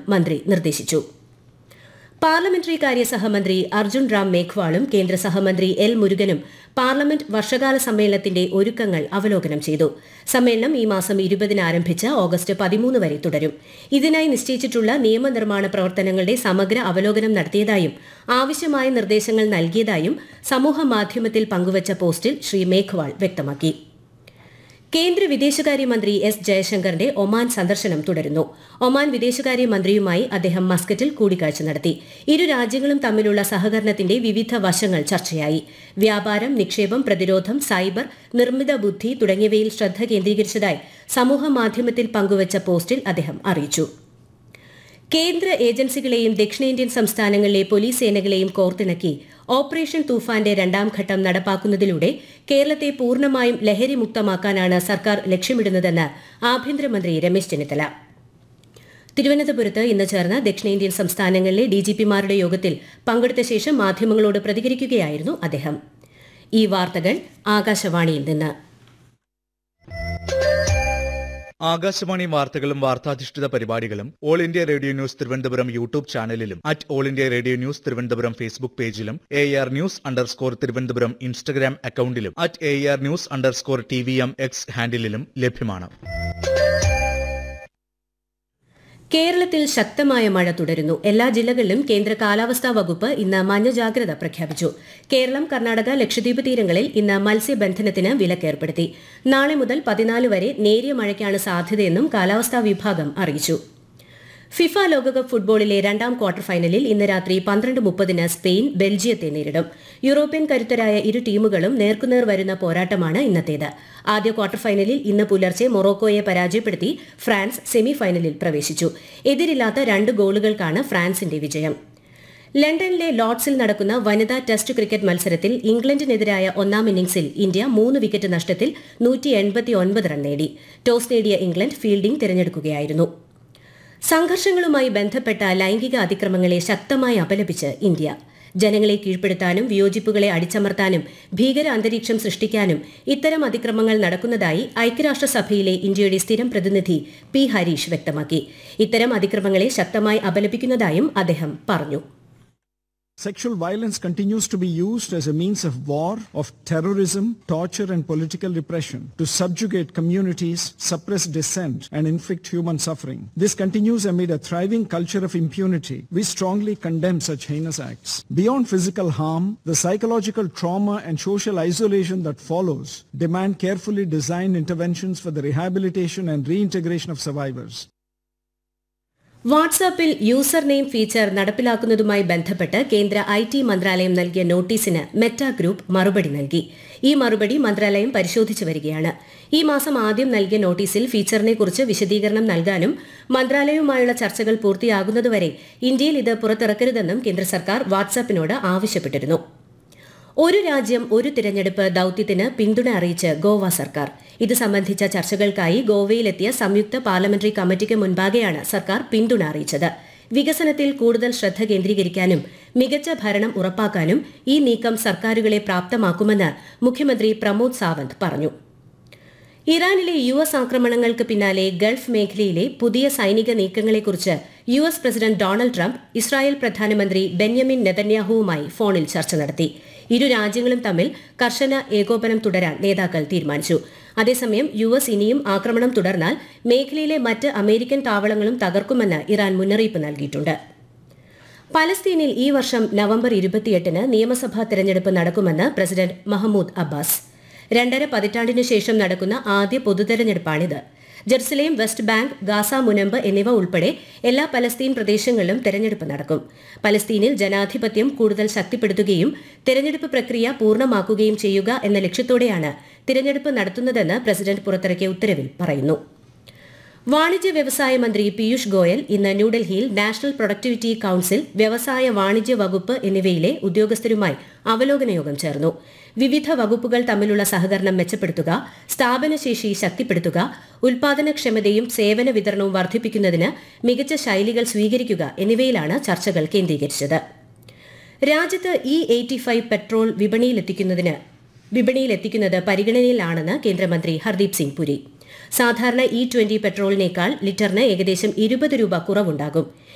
മന്ത്രി നിർദ്ദേശിച്ചു പാർലമെന്ററി കാര്യ സഹമന്ത്രി അർജുൻ റാം മേഘ്വാളും കേന്ദ്ര സഹമന്ത്രി എൽ മുരുകനും പാർലമെന്റ് വർഷകാല സമ്മേളനത്തിന്റെ ഒരുക്കങ്ങൾ അവലോകനം ചെയ്തു സമ്മേളനം ഈ മാസം ഇരുപതിന് ആരംഭിച്ച് ഓഗസ്റ്റ് പതിമൂന്ന് വരെ തുടരും ഇതിനായി നിശ്ചയിച്ചിട്ടുള്ള നിയമനിർമ്മാണ പ്രവർത്തനങ്ങളുടെ സമഗ്ര അവലോകനം നടത്തിയതായും ആവശ്യമായ നിർദ്ദേശങ്ങൾ നൽകിയതായും സമൂഹ മാധ്യമത്തിൽ പങ്കുവച്ച പോസ്റ്റിൽ ശ്രീ മേഘ്വാൾ വ്യക്തമാക്കി കേന്ദ്ര വിദേശകാര്യമന്ത്രി എസ് ജയശങ്കറിന്റെ ഒമാൻ സന്ദർശനം തുടരുന്നു ഒമാൻ വിദേശകാര്യമന്ത്രിയുമായി അദ്ദേഹം മസ്കറ്റിൽ കൂടിക്കാഴ്ച നടത്തി ഇരു രാജ്യങ്ങളും തമ്മിലുള്ള സഹകരണത്തിന്റെ വിവിധ വശങ്ങൾ ചർച്ചയായി വ്യാപാരം നിക്ഷേപം പ്രതിരോധം സൈബർ നിർമ്മിത ബുദ്ധി തുടങ്ങിയവയിൽ ശ്രദ്ധ കേന്ദ്രീകരിച്ചതായി സമൂഹ മാധ്യമത്തിൽ പങ്കുവച്ച പോസ്റ്റിൽ അദ്ദേഹം അറിയിച്ചു കേന്ദ്ര ഏജൻസികളെയും ദക്ഷിണേന്ത്യൻ സംസ്ഥാനങ്ങളിലെ പോലീസ് സേനകളെയും കോർത്തിണക്കി ഓപ്പറേഷൻ തൂഫാന്റെ രണ്ടാം ഘട്ടം നടപ്പാക്കുന്നതിലൂടെ കേരളത്തെ പൂർണ്ണമായും ലഹരി മുക്തമാക്കാനാണ് സർക്കാർ ലക്ഷ്യമിടുന്നതെന്ന് ആഭ്യന്തരമന്ത്രി രമേശ് ചെന്നിത്തല തിരുവനന്തപുരത്ത് ഇന്ന് ചേർന്ന ദക്ഷിണേന്ത്യൻ സംസ്ഥാനങ്ങളിലെ ഡിജിപിമാരുടെ യോഗത്തിൽ പങ്കെടുത്ത ശേഷം മാധ്യമങ്ങളോട് പ്രതികരിക്കുകയായിരുന്നു അദ്ദേഹം ഈ വാർത്തകൾ ആകാശവാണിയിൽ നിന്ന് ആകാശവാണി വാർത്തകളും വാർത്താധിഷ്ഠിത പരിപാടികളും all India radio news Thiruvananthapuram YouTube ചാനലിലും at all India radio news Thiruvananthapuram Facebook പേജിലും A R news underscore Thiruvananthapuram Instagram അക്കൌണ്ടിലും at A R news underscore T V M X ഹാൻഡിലും ലഭ്യമാണ് കേരളത്തിൽ ശക്തമായ മഴ തുടരുന്നു എല്ലാ ജില്ലകളിലും കേന്ദ്ര കാലാവസ്ഥാ വകുപ്പ് ഇന്ന് മഞ്ഞ ജാഗ്രത പ്രഖ്യാപിച്ചു കേരളം കർണാടക ലക്ഷദ്വീപ് തീരങ്ങളിൽ ഇന്ന് മത്സ്യബന്ധനത്തിന് വിലക്കേർപ്പെടുത്തി നാളെ മുതൽ പതിനാല് വരെ നേരിയ മഴയ്ക്കാണ് സാധ്യതയെന്നും കാലാവസ്ഥാ വിഭാഗം അറിയിച്ചു ഫിഫ ലോകകപ്പ് ഫുട്ബോളിലെ രണ്ടാം ക്വാർട്ടർ ഫൈനലിൽ ഇന്ന് രാത്രി പന്ത്രണ്ട് മുപ്പതിന് സ്പെയിൻ ബെൽജിയത്തെ നേരിടും യൂറോപ്യൻ കരുത്തരായ ഇരു ടീമുകളും നേർക്കുനേർ വരുന്ന പോരാട്ടമാണ് ഇന്നത്തേത് ആദ്യ ക്വാർട്ടർ ഫൈനലിൽ ഇന്ന് പുലർച്ചെ മൊറോക്കോയെ പരാജയപ്പെടുത്തി ഫ്രാൻസ് സെമി ഫൈനലിൽ പ്രവേശിച്ചു എതിരില്ലാത്ത രണ്ട് ഗോളുകൾക്കാണ് ഫ്രാൻസിന്റെ വിജയം ലണ്ടനിലെ ലോർഡ്സിൽ നടക്കുന്ന വനിതാ ടെസ്റ്റ് ക്രിക്കറ്റ് മത്സരത്തിൽ ഇംഗ്ലണ്ടിനെതിരായ ഒന്നാം ഇന്നിംഗ്സിൽ ഇന്ത്യ മൂന്ന് വിക്കറ്റ് നഷ്ടത്തിൽ നൂറ്റി റൺ നേടി ടോസ് നേടിയ ഇംഗ്ലണ്ട് ഫീൽഡിംഗ് തിരഞ്ഞെടുക്കുകയായിരുന്നു സംഘർഷങ്ങളുമായി ബന്ധപ്പെട്ട ലൈംഗിക അതിക്രമങ്ങളെ ശക്തമായി അപലപിച്ച് ഇന്ത്യ ജനങ്ങളെ കീഴ്പ്പെടുത്താനും വിയോജിപ്പുകളെ അടിച്ചമർത്താനും ഭീകര അന്തരീക്ഷം സൃഷ്ടിക്കാനും ഇത്തരം അതിക്രമങ്ങൾ നടക്കുന്നതായി ഐക്യരാഷ്ട്രസഭയിലെ ഇന്ത്യയുടെ സ്ഥിരം പ്രതിനിധി പി ഹരീഷ് വ്യക്തമാക്കി ഇത്തരം അതിക്രമങ്ങളെ ശക്തമായി അപലപിക്കുന്നതായും അദ്ദേഹം പറഞ്ഞു Sexual violence continues to be used as a means of war, of terrorism, torture and political repression to subjugate communities, suppress dissent and inflict human suffering. This continues amid a thriving culture of impunity. We strongly condemn such heinous acts. Beyond physical harm, the psychological trauma and social isolation that follows demand carefully designed interventions for the rehabilitation and reintegration of survivors. വാട്സാപ്പിൽ user name feature നടപ്പിലാക്കുന്നതുമായി ബന്ധപ്പെട്ട് കേന്ദ്ര I T മന്ത്രാലയം നൽകിയ നോട്ടീസിന് Meta group മറുപടി നൽകി ഈ മറുപടി മന്ത്രാലയം പരിശോധിച്ചു വരികയാണ് ഈ മാസം ആദ്യം നൽകിയ നോട്ടീസിൽ ഫീച്ചറിനെക്കുറിച്ച് വിശദീകരണം നൽകാനും മന്ത്രാലയവുമായുള്ള ചർച്ചകൾ പൂർത്തിയാകുന്നതുവരെ ഇന്ത്യയിൽ ഇത് പുറത്തിറക്കരുതെന്നും കേന്ദ്ര സർക്കാർ വാട്സാപ്പിനോട് ആവശ്യപ്പെട്ടിരുന്നു ഒരു രാജ്യം ഒരു തിരഞ്ഞെടുപ്പ് ദൌത്യത്തിന് പിന്തുണ അറിയിച്ച് ഗോവ സർക്കാർ ഇത് സംബന്ധിച്ച ചർച്ചകൾക്കായി ഗോവയിലെത്തിയ സംയുക്ത പാർലമെന്ററി കമ്മിറ്റിക്ക് മുൻപാകെയാണ് സർക്കാർ പിന്തുണ അറിയിച്ചത് വികസനത്തിൽ കൂടുതൽ ശ്രദ്ധ കേന്ദ്രീകരിക്കാനും മികച്ച ഭരണം ഉറപ്പാക്കാനും ഈ നീക്കം സർക്കാരുകളെ പ്രാപ്തമാക്കുമെന്ന് മുഖ്യമന്ത്രി പ്രമോദ് സാവന്ത് പറഞ്ഞു ഇറാനിലെ യു എസ് ആക്രമണങ്ങൾക്ക് പിന്നാലെ ഗൾഫ് മേഖലയിലെ പുതിയ സൈനിക നീക്കങ്ങളെക്കുറിച്ച് U S president Donald Trump Israel പ്രധാനമന്ത്രി ബെന്യമിൻ നെതന്യാഹുവുമായി ഫോണിൽ ചർച്ച നടത്തി ഇരു രാജ്യങ്ങളും തമ്മിൽ കർശന ഏകോപനം തുടരാൻ നേതാക്കൾ തീരുമാനിച്ചു അതേസമയം യു എസ് ഇനിയും ആക്രമണം തുടർന്നാൽ മേഖലയിലെ മറ്റ് അമേരിക്കൻ താവളങ്ങളും തകർക്കുമെന്ന് ഇറാൻ മുന്നറിയിപ്പ് നൽകിയിട്ടുണ്ട് പലസ്തീനിൽ ഈ വർഷം നവംബർ ഇരുപത്തിയെട്ടിന് നിയമസഭാ തെരഞ്ഞെടുപ്പ് നടക്കുമെന്ന് പ്രസിഡന്റ് മഹമ്മൂദ് അബ്ബാസ് രണ്ടര പതിറ്റാണ്ടിനു ശേഷം നടക്കുന്ന ആദ്യ പൊതുതെരഞ്ഞെടുപ്പാണിത് ജെറുസലേം വെസ്റ്റ് ബാങ്ക് ഗാസ മുനമ്പ് എന്നിവ ഉൾപ്പെടെ എല്ലാ പലസ്തീൻ പ്രദേശങ്ങളിലും തെരഞ്ഞെടുപ്പ് നടക്കും പലസ്തീനിൽ ജനാധിപത്യം കൂടുതൽ ശക്തിപ്പെടുത്തുകയും തെരഞ്ഞെടുപ്പ് പ്രക്രിയ പൂർണ്ണമാക്കുകയും ചെയ്യുക എന്ന ലക്ഷ്യത്തോടെയാണ് തിരഞ്ഞെടുപ്പ് നടത്തുന്നതെന്ന് പ്രസിഡന്റ് പുറത്തിറക്കിയ ഉത്തരവിൽ പറയുന്നു വാണിജ്യ വ്യവസായ മന്ത്രി പീയൂഷ് ഗോയൽ ഇന്ന് ന്യൂഡൽഹിയിൽ നാഷണൽ പ്രൊഡക്ടിവിറ്റി കൌൺസിൽ വ്യവസായ വാണിജ്യ വകുപ്പ് എന്നിവയിലെ ഉദ്യോഗസ്ഥരുമായി അവലോകന യോഗം ചേർന്നു വിവിധ വകുപ്പുകൾ തമ്മിലുള്ള സഹകരണം മെച്ചപ്പെടുത്തുക സ്ഥാപനശേഷി ശക്തിപ്പെടുത്തുക ഉൽപാദനക്ഷമതയും സേവന വിതരണവും വർദ്ധിപ്പിക്കുന്നതിന് മികച്ച ശൈലികൾ സ്വീകരിക്കുക എന്നിവയിലാണ് ചർച്ചകൾ കേന്ദ്രീകരിച്ചത് രാജ്യത്ത് ഇ എയ്റ്റി ഫൈവ് പെട്രോൾ വിപണിയിലെത്തിക്കുന്നതിന് വിപണിയിലെത്തിക്കുന്നത് പരിഗണനയിലാണെന്ന് കേന്ദ്രമന്ത്രി ഹർദീപ് സിംഗ് പുരി സാധാരണ ഇ ട്വന്റി പെട്രോളിനേക്കാൾ ലിറ്ററിന് ഏകദേശം ഇരുപത് രൂപ കുറവുണ്ടാകും